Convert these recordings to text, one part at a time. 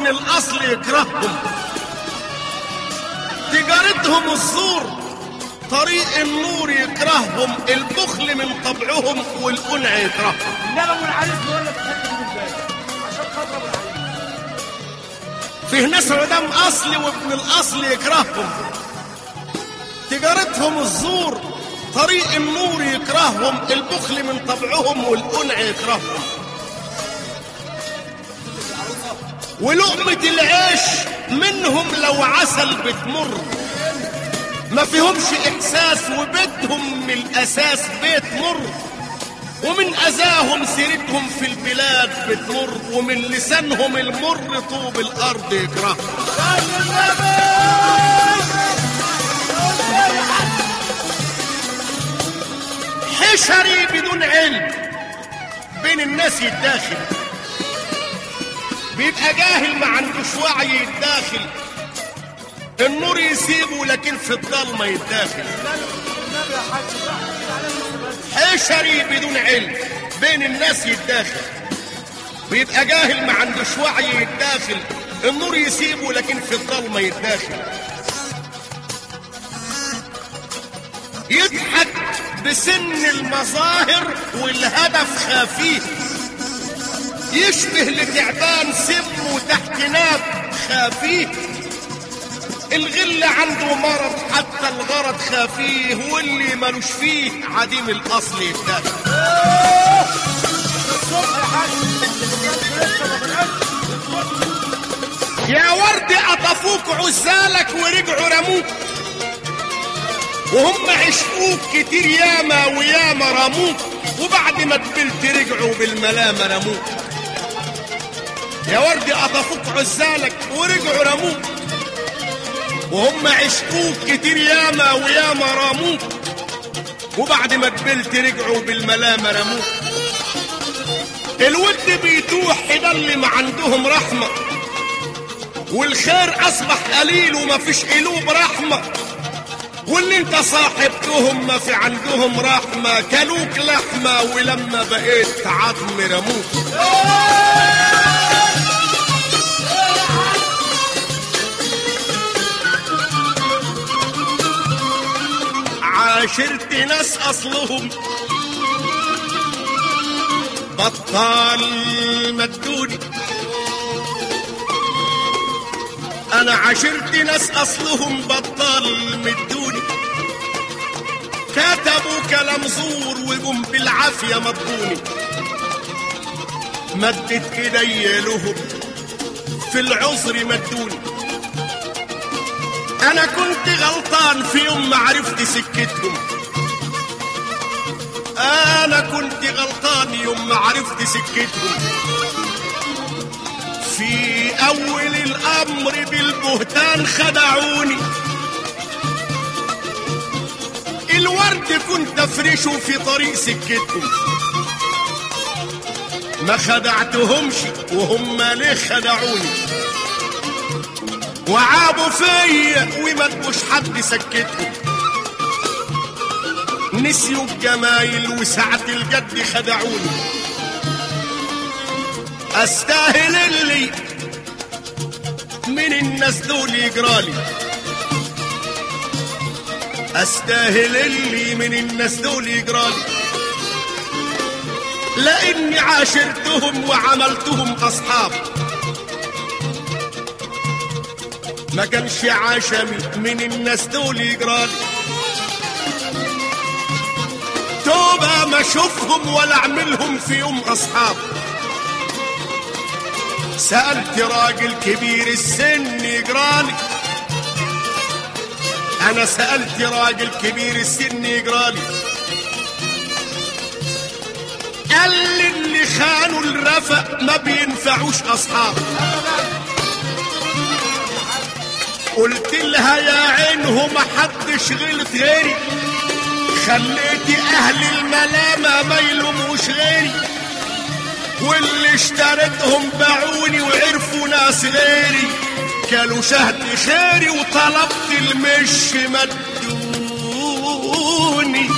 وابن الاصل يكرههم تجارتهم الزور طريق النور يكرههم البخل من طبعهم والقنع يكرههم انما ابو العريس بيقول لك الحته دي بالبال عشان خاطر ابو العريس فيه ناس عدام اصل وابن الاصل يكرههم تجارتهم الزور طريق النور يكرههم البخل من طبعهم والقنع يكرههم ولقمة العيش منهم لو عسل بتمر ما فيهمش احساس وبيتهم من الاساس بيت مر ومن اذاهم سيرتهم في البلاد بتمر ومن لسانهم المر طوب الارض يكرههم حشري بدون علم بين الناس يتداخل بيبقى جاهل ما عندوش وعي يتداخل النور يسيبه لكن في الضلمه يتداخل النبي يا حاج براحتك كده على نفسك بس حشري بدون علم بين الناس يتداخل بيبقى جاهل ما عندوش وعي يتداخل النور يسيبه لكن في الضلمه يتداخل يضحك بسن المظاهر والهدف خفيف يشبه لتعبان سمه تحت ناب خفيف الغل عنده مرض حتى الغرض خفيه واللي ملوش فيه عديم الاصل يتدخل الصبح يا حاج لسه ما بدأتش يا ورد قطفوك عزالك ورجعوا رموك وهم عشقوك كتير ياما وياما رموك وبعد ما قبلت رجعوا بالملامة رموك يا ورد قطفوك عزالك ورجعوا رموك وهم عشقوك كتير ياما وياما رموك وبعد ما قبلت رجعوا بالملامة رموك الود بيتوح يضل ما عندهم رحمه والخير اصبح قليل وما فيش قلوب رحمه واللي انت صاحبتهم ما في عندهم رحمه كلوك لحمه ولما بقيت عظم رموك عاشرت ناس اصلهم بطال مدوني انا عاشرت ناس اصلهم بطال مدوني كتبوا كلام زور وجم بالعافية مضوني مدت ايدي لهم في العذر مدوني انا كنت غلطان في يوم ما عرفت سكتهم انا كنت غلطان يوم ما عرفت سكتهم في اول الامر بالبهتان خدعوني الورد كنت افرشه في طريق سكتهم ما خدعتهمش وهم ليه خدعوني وعابوا فيا وما تبوش حد سكتهم نسيوا الجمايل وسعة الجد خدعوني استاهل اللي من الناس دول يجرالي استاهل اللي من الناس دول يجرالي لاني عاشرتهم وعملتهم اصحاب ما كانش عشمي من الناس دول يجرالي توبة ما اشوفهم ولا اعملهم في يوم اصحاب سألت راجل كبير السن يجرالي أنا سألت راجل كبير السن يجرالي قال لي اللي خانوا الرفق ما بينفعوش أصحاب قلت لها يا عينه ما حدش غلط غيري خليتي أهل الملامة ما يلوموش غيري واللي اشتريتهم باعوني وعرفوا ناس غيري كانوا شهد خيري وطلبت المش مدوني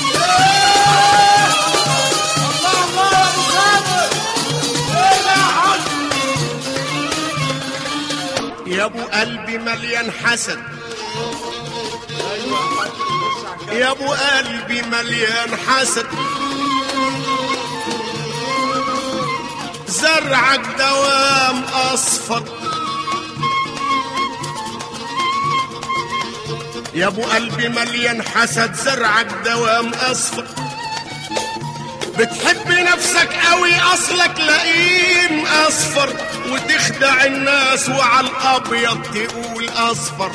الله الله يا ابو صابر ايه ده يا حاج ابو قلبي مليان حسد يا ابو قلبي مليان حسد زرعك دوام اصفر يا ابو قلبي مليان حسد زرعك دوام اصفر بتحب نفسك قوي اصلك لئيم اصفر وتخدع الناس وعلى الابيض تقول اصفر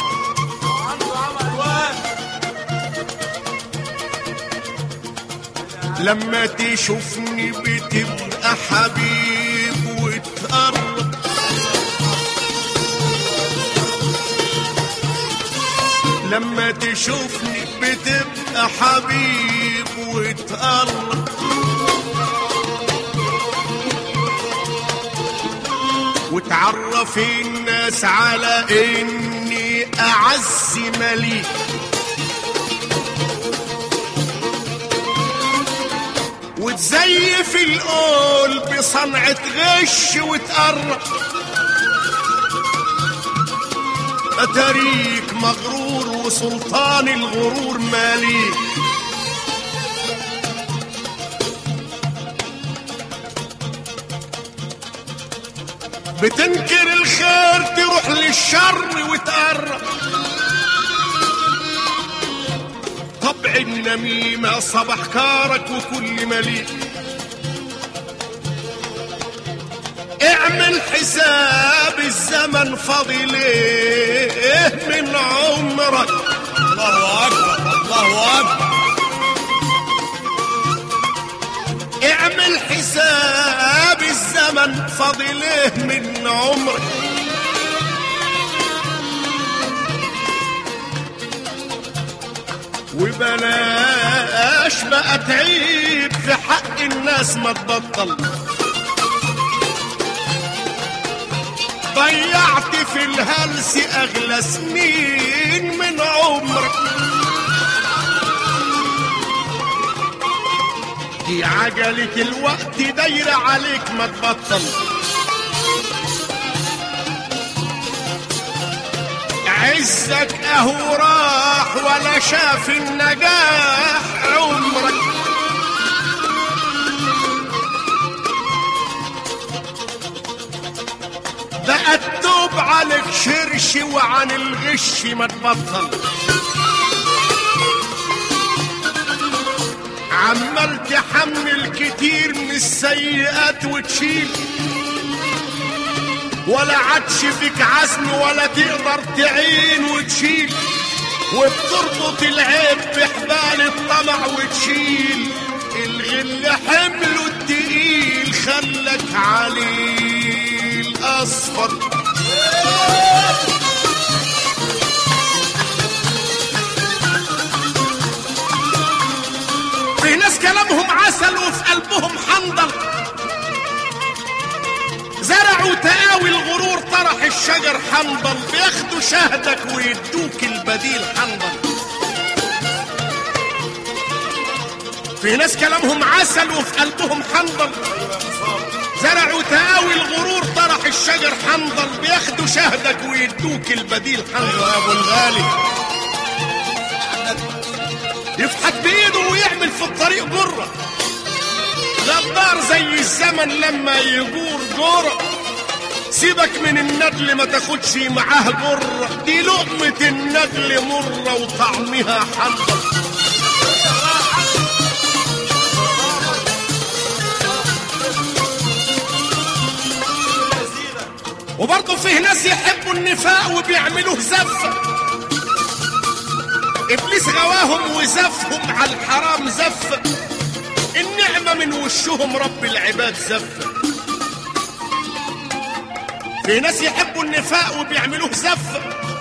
لما تشوفني بتبقى حبيب وتقرب لما تشوفني بتبقى حبيب وتقرب وتعرف الناس على اني اعز مليك وتزيف القول بصنعة غش وتقرب أتاريك مغرور وسلطان الغرور ماليك بتنكر الخير تروح للشر وتقرب طبع النميمة صبح كارك وكل مليك اعمل حساب الزمن فاضل ايه من عمرك الله اكبر الله اكبر اعمل حساب الزمن فاضل ايه من عمرك وبلاش بقى تعيب في حق الناس ما تبطل ضيعت في الهلس اغلى سنين من عمرك دي عجلة الوقت دايرة عليك ما تبطل عزك اهو راح ولا شاف النجاح عمرك بقى التوب عليك شرش وعن الغش ما تبطل عمال تحمل كتير من السيئات وتشيل ولا عادش فيك عزم ولا تقدر تعين وتشيل وبتربط العيب بحبال الطمع وتشيل الغل حمله التقيل خلك عليه الاصفر في ناس كلامهم عسل وفي قلبهم حنظل زرعوا تقاوي الغرور طرح الشجر حنظل بياخدوا شهدك ويدوك البديل حنظل في ناس كلامهم عسل وفي قلبهم حنظل زرعوا تقاوي الغرور طرح الشجر حنظل بياخدوا شهدك ويدوك البديل حنظل يا ابو الغالي يفحت بايده ويعمل في الطريق جره غدار زي الزمن لما يجور جرة سيبك من الندل ما تاخدش معاه جرة دي لقمة الندل مرة وطعمها حنظل وبرضه فيه ناس يحبوا النفاق وبيعملوه زفة إبليس غواهم وزفهم على الحرام زفة النعمة من وشهم رب العباد زفة في ناس يحبوا النفاق وبيعملوه زفة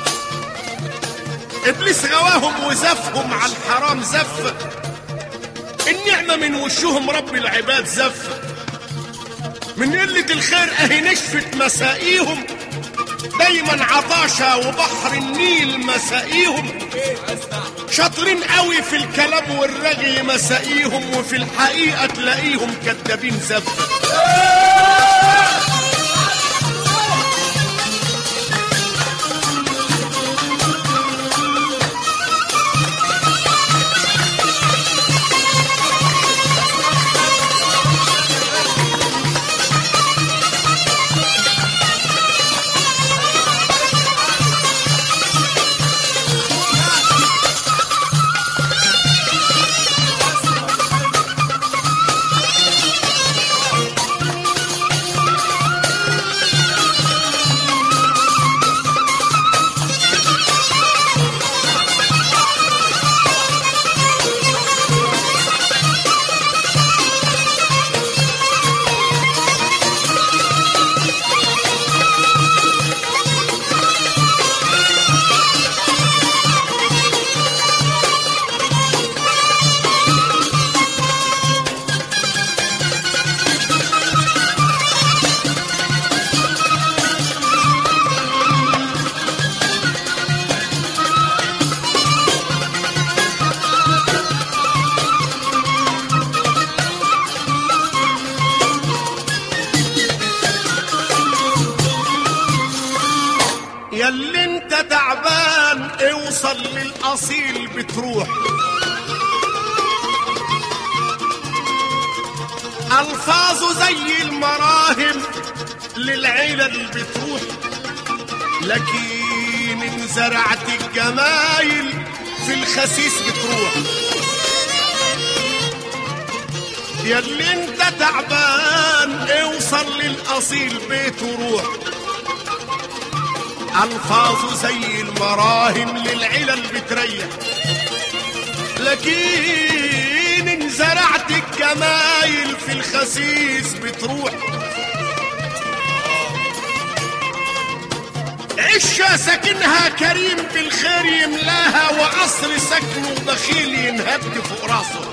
إبليس غواهم وزفهم على الحرام زفة النعمة من وشهم رب العباد زفة من قلة الخير أهي نشفت مسائيهم دايما عطاشة وبحر النيل مسائيهم شاطرين قوي في الكلام والرغي مسائيهم وفي الحقيقة تلاقيهم كدابين زفة اوصل للاصيل بتروح الفاظه زي المراهم للعلل بتروح لكن ان زرعت الجمايل في الخسيس بتروح يا اللي انت تعبان اوصل للاصيل بيت وروح الفاظه زي المراهم للعلل بتريح لكن ان زرعت الجمايل في الخسيس بتروح عشة ساكنها كريم بالخير يملاها وقصر سكنه بخيل ينهد فوق راسه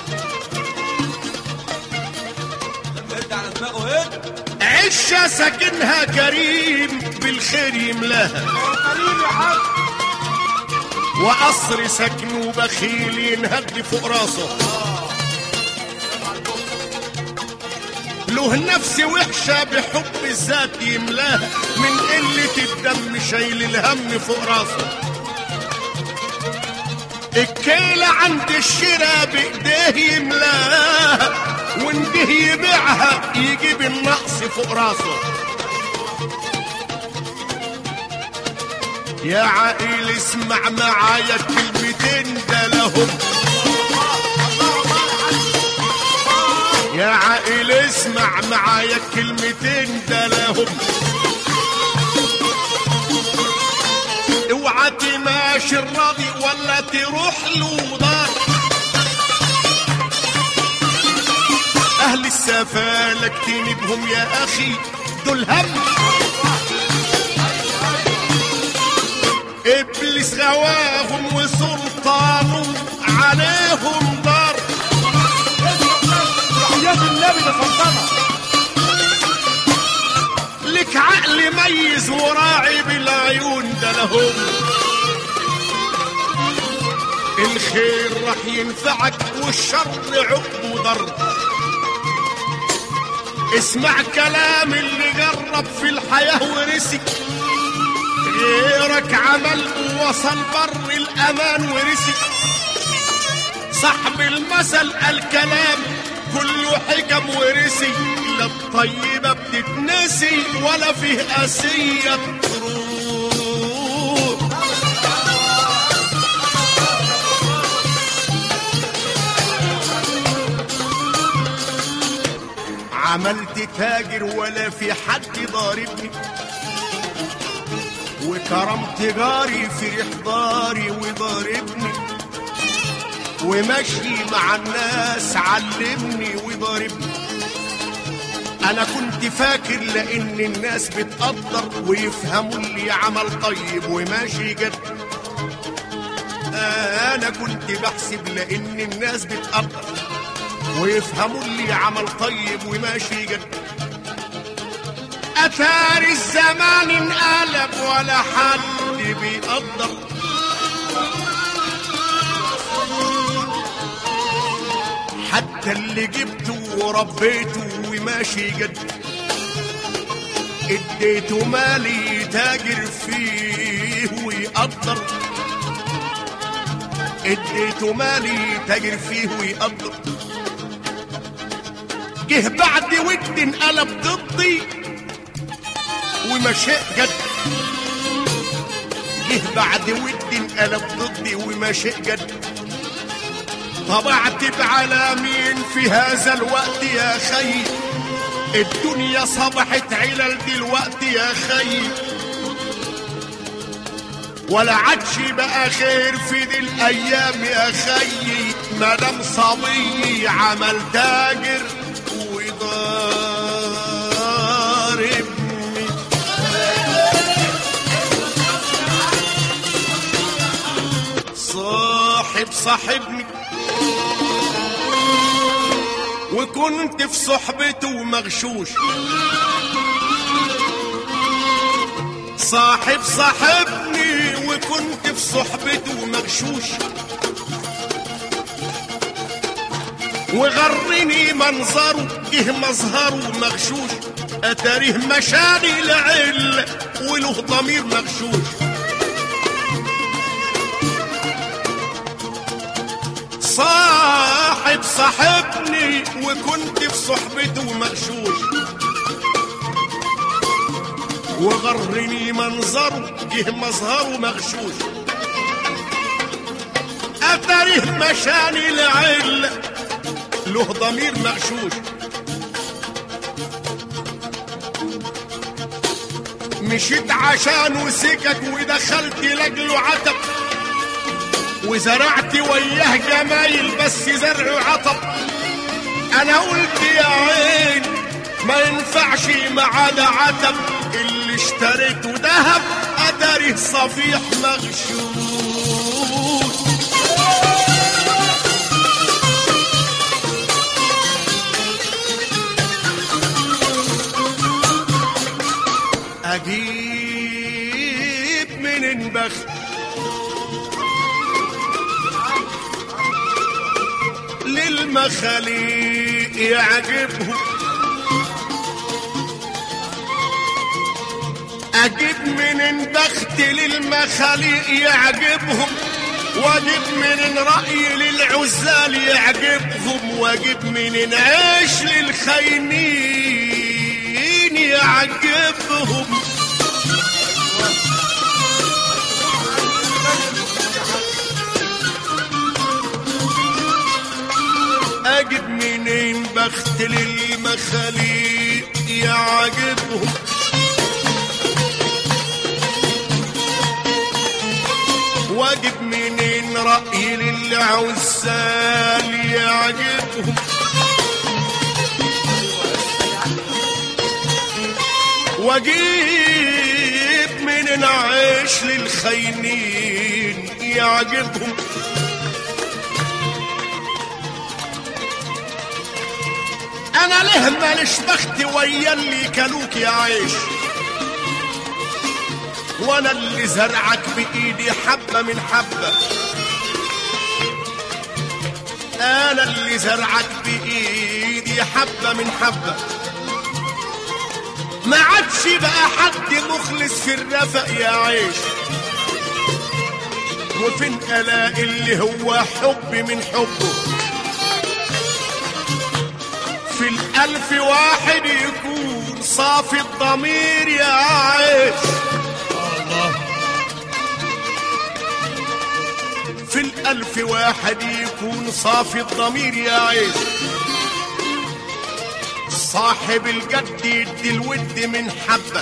ارد على دماغه ايه عشة ساكنها كريم بالخير يملاها قليل يا حاج وقصر سكنه بخيل ينهد فوق راسه له نفس وحشة بحب الذات يملاها من قلة الدم شايل الهم فوق راسه الكيلة عند الشراء بإيديه يملاها وانده يبيعها يجيب النقص فوق راسه يا عائل اسمع معايا كلمتين ده لهم يا عائل اسمع معايا كلمتين ده لهم اوعى تماشي الراضي ولا تروح له دار اهل السفالة اجتنبهم يا اخي دول هم ابليس غواهم وسلطانه عليهم دار تحيات النبي ده سلطنه لك عقل ميز وراعي بالعيون ده لهم الخير راح ينفعك والشر عقبه ضر اسمع كلام اللي جرب في الحياة ورسك غيرك عمل ووصل بر الأمان ورسك صاحب المثل الكلام كله حكم ورسي لا الطيبة بتتنسي ولا فيه قاسية بتروح عملت تاجر ولا في حد ضاربني وكرمت جاري في احضاري وضاربني ومشي مع الناس علمني وضاربني انا كنت فاكر لان الناس بتقدر ويفهموا اللي عمل طيب وماشي جد انا كنت بحسب لان الناس بتقدر ويفهموا اللي عمل طيب وماشي جد اثار الزمان انقلب ولا حد بيقدر حتى اللي جبته وربيته وماشي جد اديته مالي تاجر فيه ويقدر اديته مالي تاجر فيه ويقدر جه بعد ود انقلب ضدي ومشاء جد جه بعد ود انقلب ضدي ومشاء جد طبعت على مين في هذا الوقت يا خي الدنيا صبحت علل دلوقتي يا خي ولا عادش بقى خير في دي الايام يا خي مدام صبي عمل تاجر وضاربني صاحب صاحبني وكنت في صحبته مغشوش صاحب صاحبني وكنت في صحبته مغشوش وغرني منظره جه مظهره مغشوش اتاريه مشاني لعل وله ضمير مغشوش صاحبني وكنت في صحبته مغشوش وغرني منظره جه مظهره مغشوش أتاريه مشاني لعل له ضمير مغشوش مشيت عشانه سكك ودخلت لاجله عتب وزرعت وياه جمايل بس زرعه عطب انا قلت يا عين ما ينفعش مع ده عتب اللي اشتريته دهب اداري صفيح مغشوش اجيب من بخت للمخاليق يعجبهم اجيب من بخت للمخاليق يعجبهم واجيب من رأي للعزال يعجبهم واجيب من عيش للخاينين يعجبهم اجيب منين بخت للمخاليق يعجبهم واجيب منين رأي للعزال يعجبهم واجيب منين عيش للخاينين يعجبهم انا له مالش بخت ويا اللي كلوك يا عيش وانا اللي زرعك بايدي حبه من حبه انا اللي زرعك بايدي حبه من حبه ما عادش بقى حد مخلص في الرفق يا عيش وفين الاقي اللي هو حب من حبه في الألف واحد يكون صافي الضمير يا عيش في الألف واحد يكون صافي الضمير يا عيش صاحب الجد يدي الود من حبة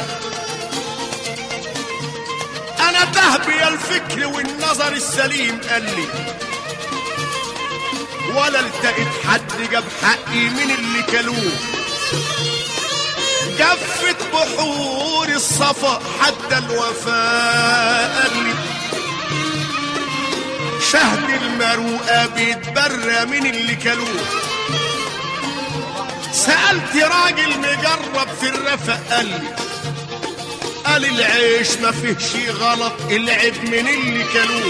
أنا تهبي الفكر والنظر السليم قال لي ولا التقيت حد جاب حقي من اللي كلوه جفت بحور الصفا حتى الوفاء قال لي شهد المروءة بيتبرى من اللي كلوه سألت راجل مجرب في الرفق قال لي قال العيش ما فيه شي غلط العيب من اللي كلوه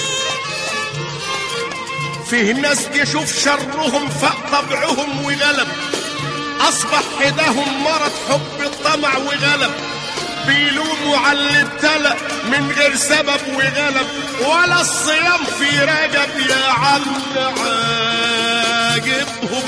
فيه ناس تشوف شرهم فطبعهم وغلب اصبح حداهم مرض حب الطمع وغلب بيلوموا على اللي ابتلى من غير سبب وغلب ولا الصيام في رجب يا عم عاجبهم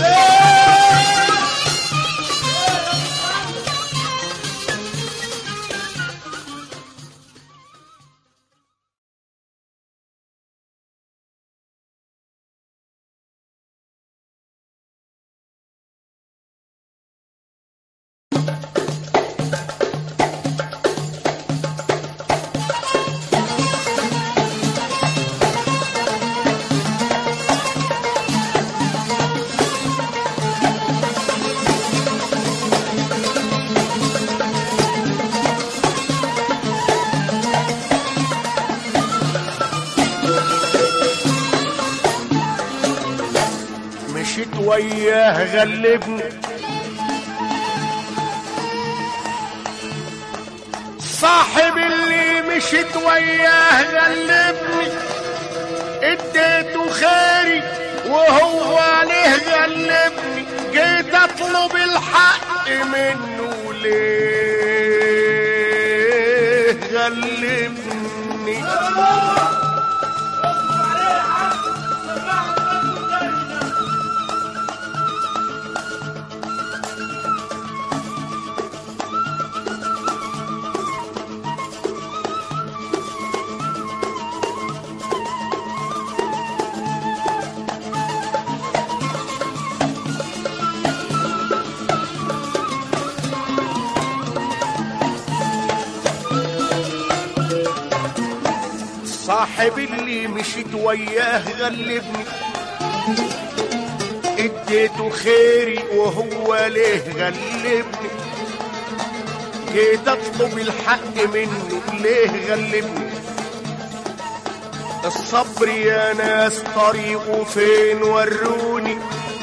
مشيت وياه غلبني صاحب اللي مشيت وياه غلبني اديته خيري وهو عليه غلبني جيت اطلب الحق منه ليه غلبني الصاحب اللي مشيت وياه غلبني اديته خيري وهو ليه غلبني جيت اطلب الحق منه ليه غلبني الصبر يا ناس طريقه فين وروني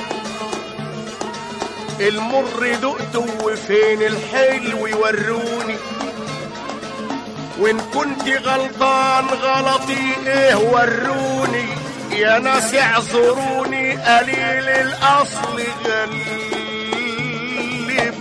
المر دقته وفين الحلو يوروني وان كنت غلطان غلطي ايه وروني يا ناس اعذروني قليل الاصل غلبني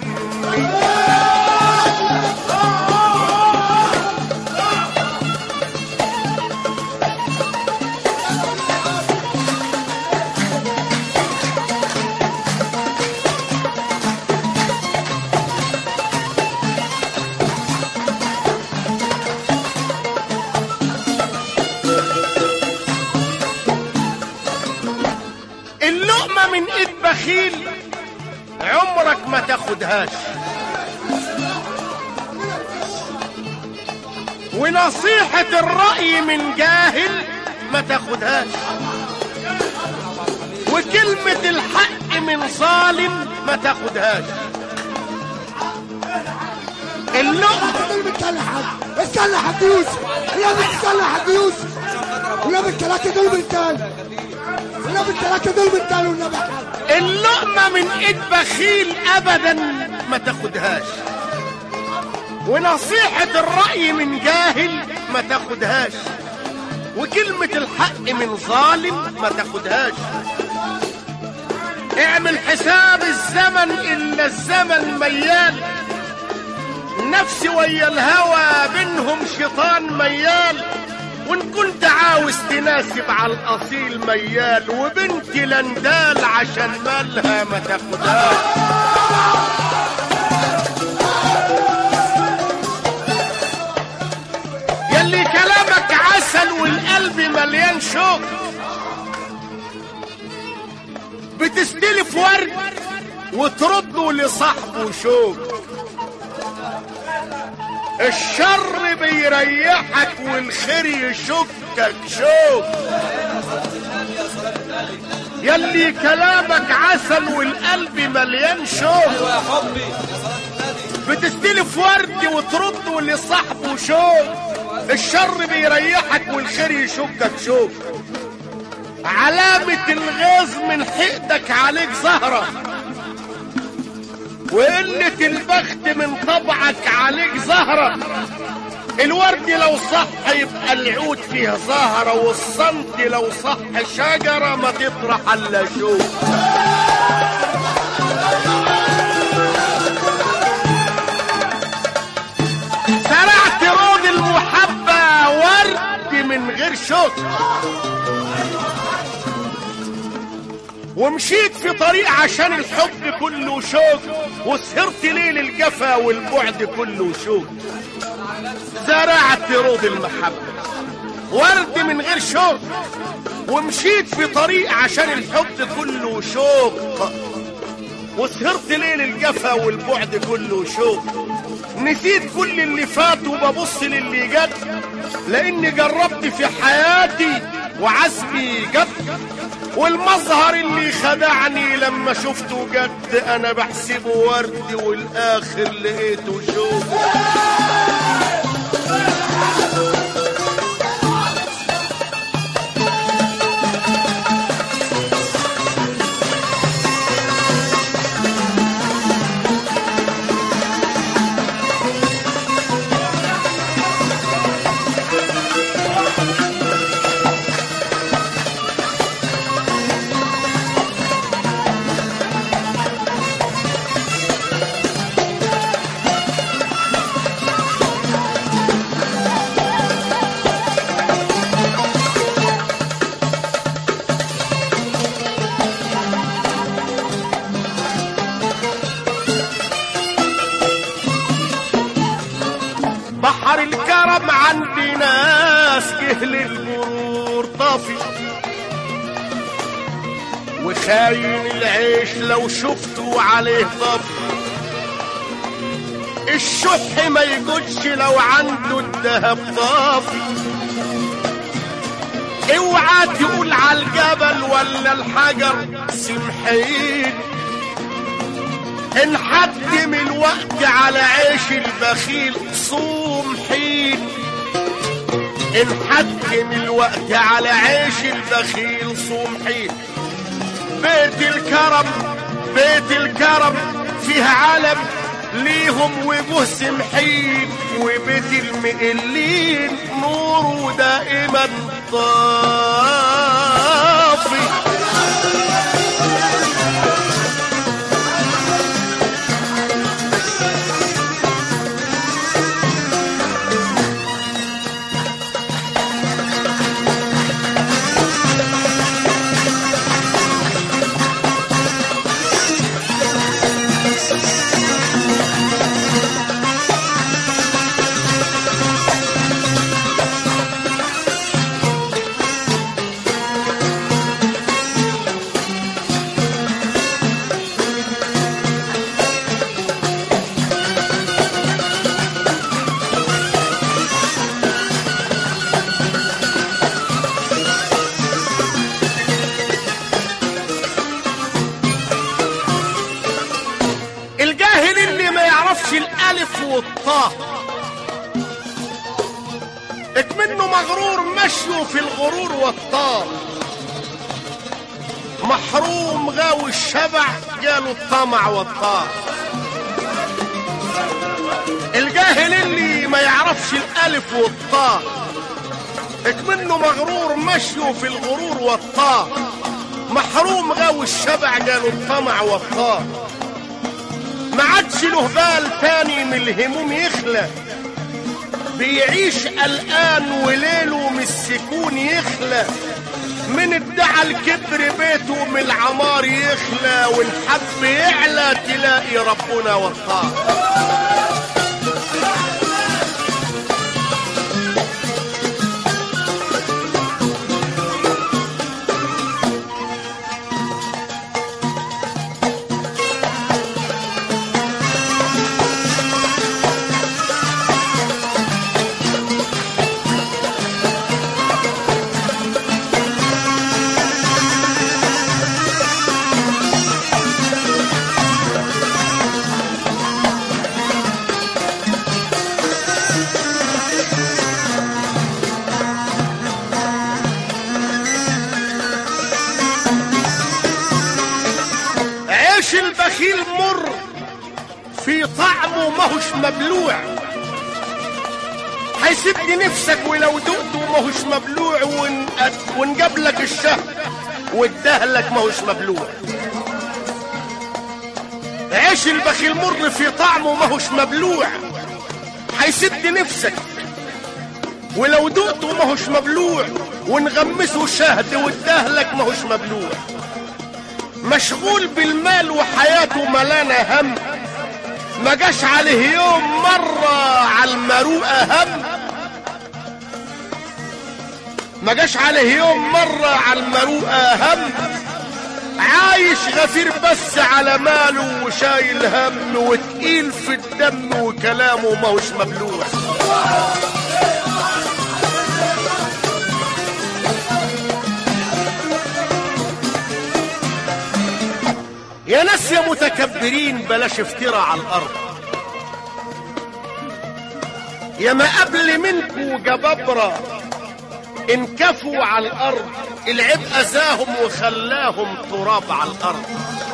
اللقمة من ايد بخيل عمرك ما تاخدهاش ونصيحة الرأي من جاهل ما تاخدهاش وكلمة الحق من ظالم ما تاخدهاش اللقمة دول بتكلم حد اتكلم حد يوسف ولا بتكلم حد يوسف ولا بالثلاثة دول بتكلم ولا بالثلاثة دول بتكلم ولا بحد اللقمة من ايد بخيل ابدا ما تاخدهاش ونصيحة الرأي من جاهل ما تاخدهاش وكلمة الحق من ظالم ما تاخدهاش اعمل حساب الزمن الا الزمن ميال نفسي ويا الهوى بينهم شيطان ميال وان كنت عاوز تناسب على الاصيل ميال وبنتي لندال عشان مالها ما تاخدهاش يلي كلامك عسل والقلب مليان شوق بتستلف ورد وترده لصاحبه شوق الشر بيريحك والخير يشكك شوق يلي كلامك عسل والقلب مليان شوق ايوه يا حبي يا صلاة النبي بتستلف ورد وترده لصاحبه شوق الشر بيريحك والخير يشكك شوق علامة الغيظ من حقدك عليك زهرة وقلة البخت من طبعك عليك زهرة الورد لو صح يبقى العود فيه زهرة والصمت لو صح شجرة ما تطرح الا شوق زرعت رود المحبة ورد من غير شوك ومشيت في طريق عشان الحب كله شوك وسهرت ليل الجفا والبعد كله شوك زرعت رود المحبة ورد من غير شوك ومشيت في طريق عشان الحب كله شوق وسهرت ليل الجفا والبعد كله شوق نسيت كل اللي فات وببص للي جد لاني جربت في حياتي وعزمي جد والمظهر اللي خدعني لما شفته جد انا بحسبه ورد والاخر لقيته شوق بحر الكرم عندي ناس جهل المرور طافي وخاين العيش لو شفته عليه طفي الشح ما يجودش لو عنده الذهب طافي ساعات يقول على الجبل ولا الحجر سمحين نحتم الوقت على عيش البخيل صوم حين نحتم الوقت على عيش البخيل صوم حين بيت الكرم بيت الكرم فيه علم ليهم وجوه سمحين وبيت المقلين نوره دائما طافي الجاهل اللي ما يعرفش الالف والطاء اكمنه مغرور مشيه في الغرور والطاء محروم غاوي الشبع جاله الطمع والطاء الجاهل اللي ما يعرفش الالف والطاء اكمنه مغرور مشيه في الغرور والطاء محروم غاوي الشبع جاله الطمع والطاء ما عادش له بال تاني من الهموم يخلى بيعيش قلقان وليله من السكون يخلى من ادعى الكبر بيته من العمار يخلى والحب يعلى تلاقي ربنا وطاه عيش البخيل مر في طعمه ماهوش مبلوع هيسيبني نفسك ولو دقته ماهوش مبلوع ون... ونجاب لك الشهر وادهلك ماهوش مبلوع عيش البخيل مر في طعمه ماهوش مبلوع هيسد نفسك ولو دقته ماهوش مبلوع ونغمسه شهد وادهلك ماهوش مبلوع مشغول بالمال وحياته ملانة هم ما جاش عليه يوم مرة على المروءة هم ما جاش عليه يوم مرة على المروءة هم عايش غفير بس على ماله وشايل هم وتقيل في الدم وكلامه ماهوش مبلوع يا ناس يا متكبرين بلاش افتراء على الارض يا ما قبل منكوا جبابرة انكفوا على الارض العيب اذاهم وخلاهم تراب على الارض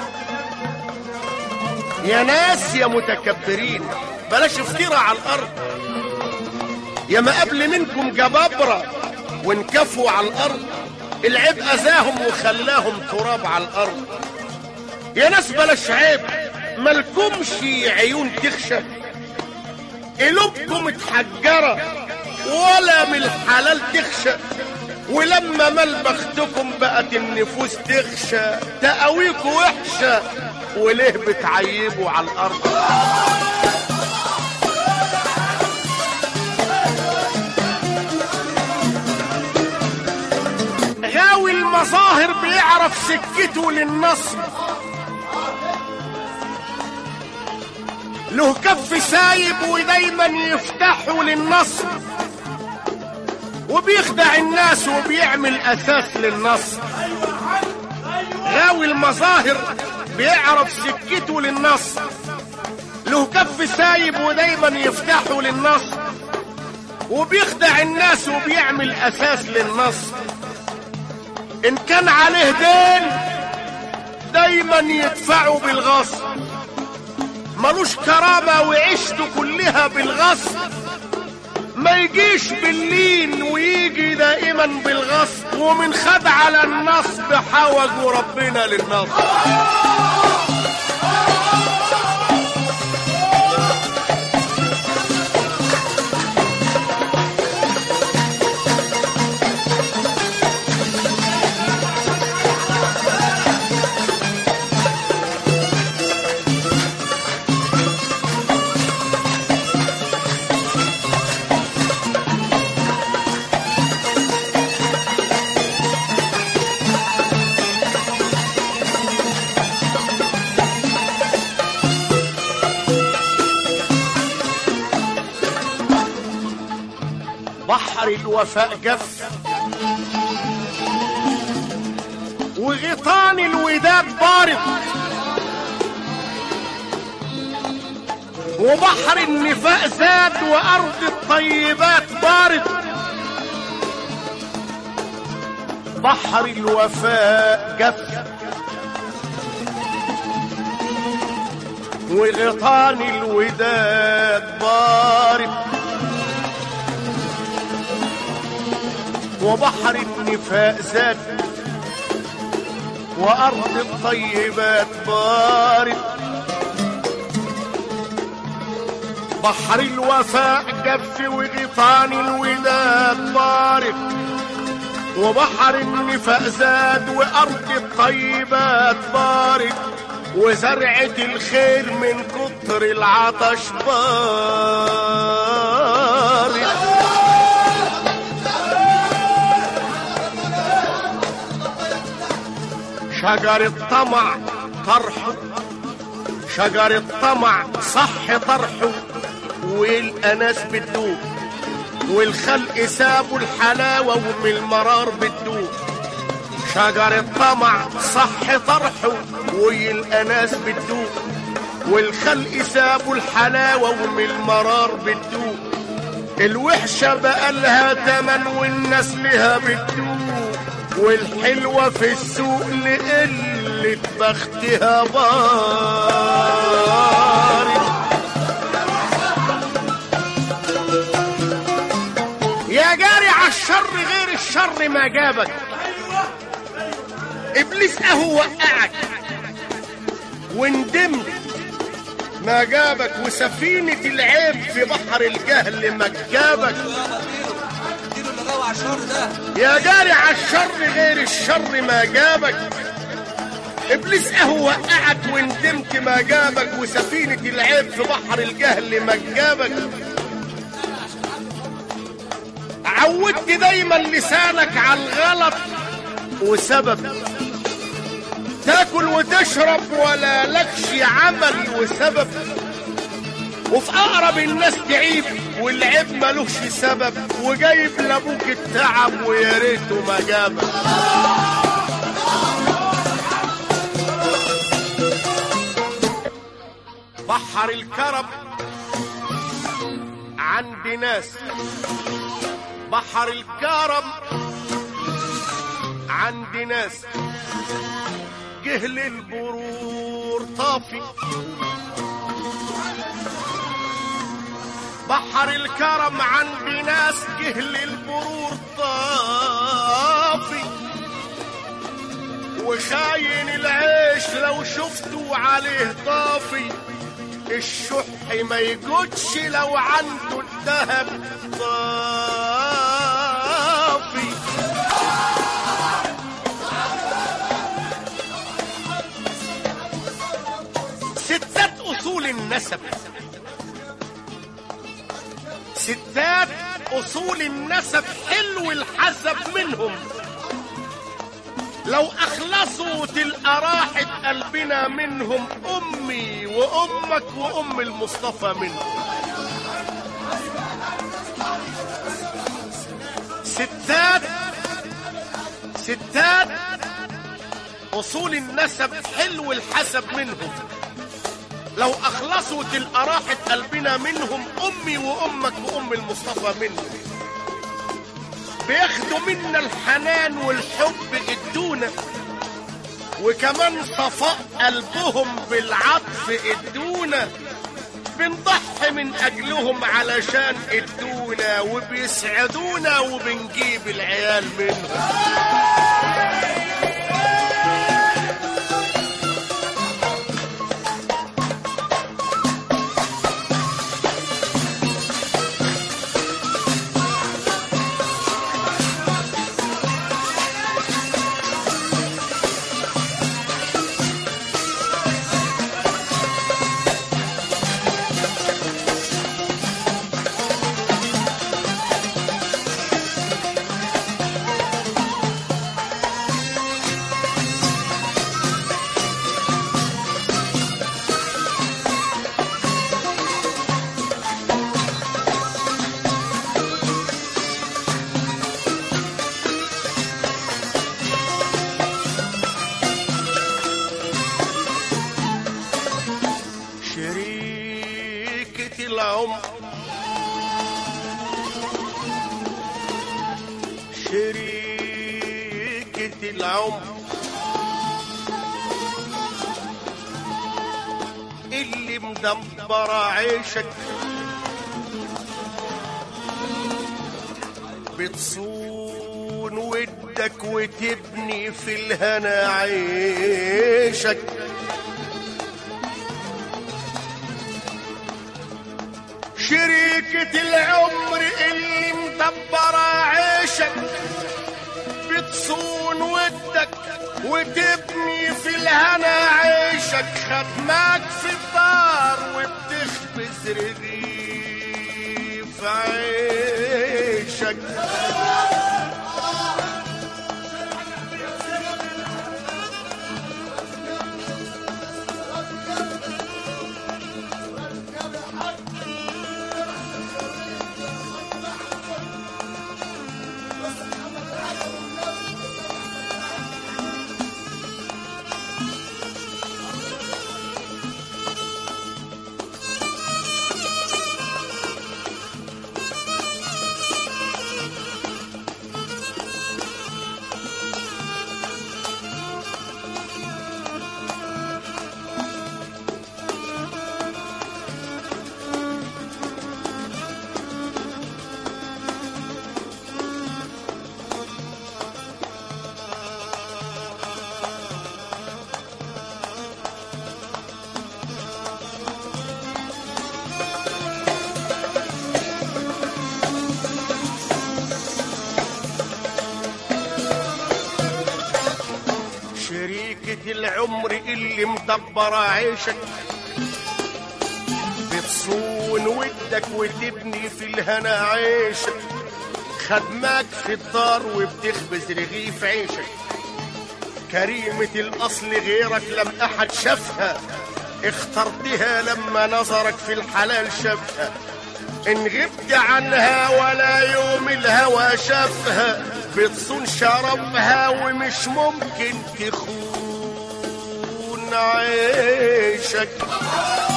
يا ناس يا متكبرين بلاش افتراء على الارض يا ما قبل منكم جبابرة وانكفوا على الارض العيب اذاهم وخلاهم تراب على الارض يا ناس بلاش عيب مالكمش عيون تخشى قلوبكم متحجرة ولا من الحلال تخشى ولما مال بختكم بقت النفوس تخشى تقاويكوا وحشة وليه بتعيبوا على الأرض غاوي المظاهر بيعرف سكته للنصب له كف سايب ودايما يفتحه للنصب وبيخدع الناس وبيعمل اساس للنصر غاوي المظاهر بيعرف سكته للنصر له كف سايب ودايما يفتحه للنصر وبيخدع الناس وبيعمل اساس للنصر ان كان عليه دين دايما يدفعه بالغصب ملوش كرامة وعيشته كلها بالغصب ما يجيش باللين ويجي دائما بالغصب ومن خد على النصب حوج ربنا للنصب بحر الوفاء جف وغيطان الوداد بارد وبحر النفاق زاد وارض الطيبات بارد بحر الوفاء جف وغيطان الوداد بارد وبحر النفاق زاد وأرض الطيبات بارد بحر الوفاء جف وغيطان الوداد بارد وبحر النفاق زاد وأرض الطيبات بارد وزرعة الخير من كتر العطش بارد شجر الطمع طرحه شجر الطمع صح طرحه والأناس بتدوب والخلق سابوا الحلاوة ومن المرار بتدوب شجر الطمع صح طرحه والأناس بتدوب والخلق سابوا الحلاوة ومن المرار بتدوب الوحشة بقى لها تمن والناس لها بتدوب والحلوة في السوق لقلة بختها بارد يا جاري على الشر غير الشر ما جابك ابليس اهو وقعك وندمت ما جابك وسفينة العيب في بحر الجهل ما جابك اديله اللي غاوي على الشهر ده يا جاري على الشر غير الشر ما جابك ابليس اهو وقعك وندمت ما جابك وسفينة العيب في بحر الجهل ما جابك عودت دايما لسانك على الغلط وسبب تاكل وتشرب ولا لكش عمل وسبب وفي اقرب الناس تعيب والعيب ملوش سبب وجايب لابوك التعب ويا ريته ما جابك بحر الكرم عند ناس بحر الكرم عند ناس جهل البرور طافي بحر الكرم عند ناس جهل البرور طافي وخاين العيش لو شفتوا عليه طافي الشح ما يجودش لو عنده الذهب طافي ستات اصول النسب ستات اصول النسب حلو الحسب منهم لو اخلصوا تلقى راحة قلبنا منهم امي وامك وام المصطفى منهم ستات ستات اصول النسب حلو الحسب منهم لو اخلصوا تلقى راحة قلبنا منهم امي وامك وام المصطفى منهم بياخدوا منا الحنان والحب ادونا وكمان صفاء قلبهم بالعطف ادونا بنضحي من اجلهم علشان ادونا وبيسعدونا وبنجيب العيال منهم شريكة العمر شريكة العمر اللي مدبرة عيشك بتصون ودك وتبني في الهنا عيشك شريكة العمر اللي مدبرة عيشك بتصون ودك وتبني في الهنا عيشك ختمك في الدار وبتخبز رغيف عيشك شريكة العمر اللي مدبرة عيشك بتصون ودك وتبني في الهنا عيشك خدماك في الدار وبتخبز رغيف عيشك كريمة الأصل غيرك لم أحد شافها اخترتها لما نظرك في الحلال شافها إن غبت عنها ولا يوم الهوى شافها بتصون شرفها ومش ممكن تخون عيشك